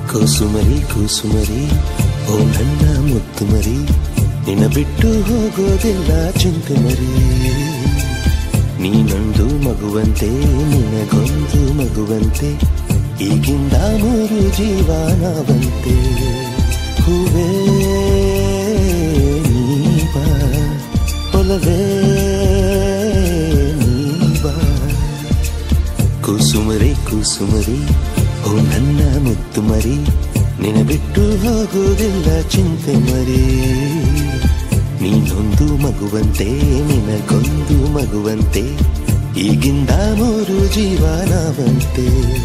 ಕೂಸುಮರಿ ಕೂಸುಮರಿ ಓ ನನ್ನ ಮುತ್ತು ಮರಿ ನಿನ್ನ ಬಿಟ್ಟು ಹೋಗೋದಿಲ್ಲ ಚಿಂತೆ ಮರಿ ನೀನೊಂದು ಮಗುವಂತೆ ನಿನಗೊಂದು ಮಗುವಂತೆ ಈಗಿಂದ ಮೂರು ಜೀವನವಂತೆ ಹೂವೇ ನೀಬಾ ಒಲವೇ ನೀಬಾ ಕುಸುಮರಿ ಕುಸುಮರಿ ಓ ನನ್ನ ಮುತ್ತು ಮರಿ ನಿನ ಬಿಟ್ಟು ಹೋಗುವುದಿಲ್ಲ ಚಿಂತೆ ಮರಿ ನೀನೊಂದು ಮಗುವಂತೆ ನಿನಗೊಂದು ಮಗುವಂತೆ ಈಗಿಂದ ಮೂರು ಜೀವನವಂತೆ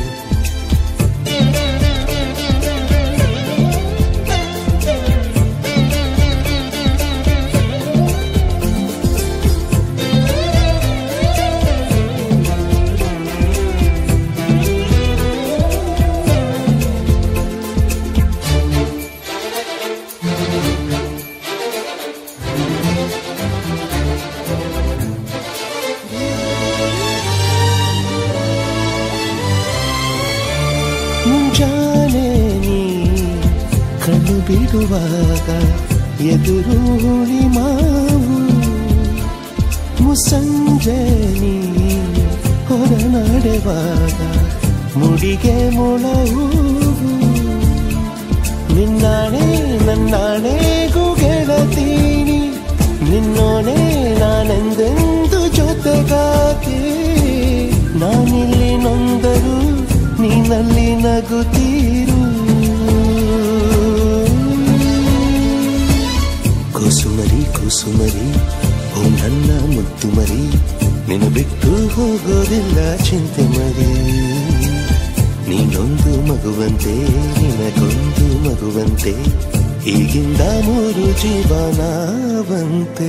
ಮುಂಜಾನೆ ನೀ ಕಣ್ಣು ಬಿಡುವಾಗ ಎದುರು ಹುಳಿ ಮಾವು ಮುಸಂಜೆ ನೀ ಹೊರ ನಡೆವಾಗ ಮುಡಿಗೆ ಮುಳವು ನಿನ್ನಾಣೆ ನನ್ನಾಣೆಗೂ ಗೆಳತೀನಿ ನಿನ್ನೋನೆ ನಾನೆಂದೆಂದು ಜೊತೆಗಾತಿ ನಾನಿಲ್ಲಿ ನೊಂದರು ನೀನಲ್ಲಿ ನಗುತ್ತೀರು ಕುಸುಮರಿ ಕುಸುಮರಿ ಓ ನನ್ನ ಮುತ್ತು ಮರಿ ನಿನ್ನ ಬಿಟ್ಟು ಹೋಗೋದಿಲ್ಲ ಚಿಂತೆ ಮರಿ ನೀನೊಂದು ಮಗುವಂತೆ ನಿನಗೊಂದು ಮಗುವಂತೆ ಈಗಿಂದ ಮೂರು ಜೀವನವಂತೆ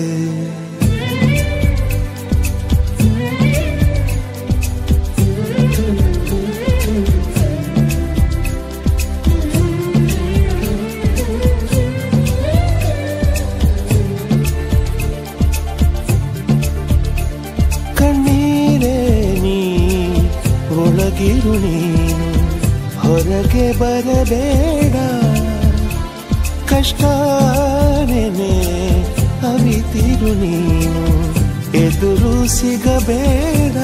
ಕಣ್ಣೀರೇ ನೀ ಒಳಗಿರು ನೀನು ಹೊರಗೆ ಬರಬೇಡ ಕಷ್ಟನೇ ಅವಿತಿರು ನೀನು ಎದುರು ಸಿಗಬೇಡ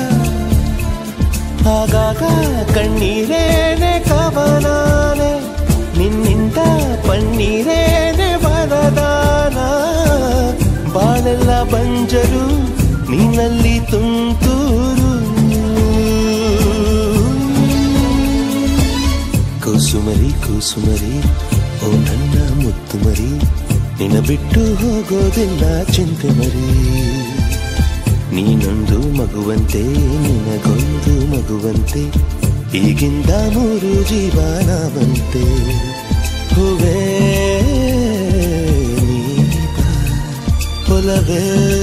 ಆಗಾಗ ಕಣ್ಣೀರೇನೆ ಕವನಾನೆ ನಿನ್ನಿಂದ ಪನ್ನೀರೇನೆ ವರದಾನ ಬಾಳೆಲ್ಲ ಬಂಜರು ನೀನಲ್ಲಿ ತುಂತೂರು ಕುಸುಮರಿ ಕುಸುಮರಿ ಓ ನನ್ನ ಮುತ್ತು ಮರಿ ನಿನ್ನ ಬಿಟ್ಟು ಹೋಗೋದಿಲ್ಲ ಚಿಂತೆ ಮರಿ ನೀನೊಂದು ಮಗುವಂತೆ ನಿನಗೊಂದು ಮಗುವಂತೆ ಈಗಿಂದ ಮೂರು ಜೀವನವಂತೆ ಹೂವೇ ನೀಬ ಒಲವೇ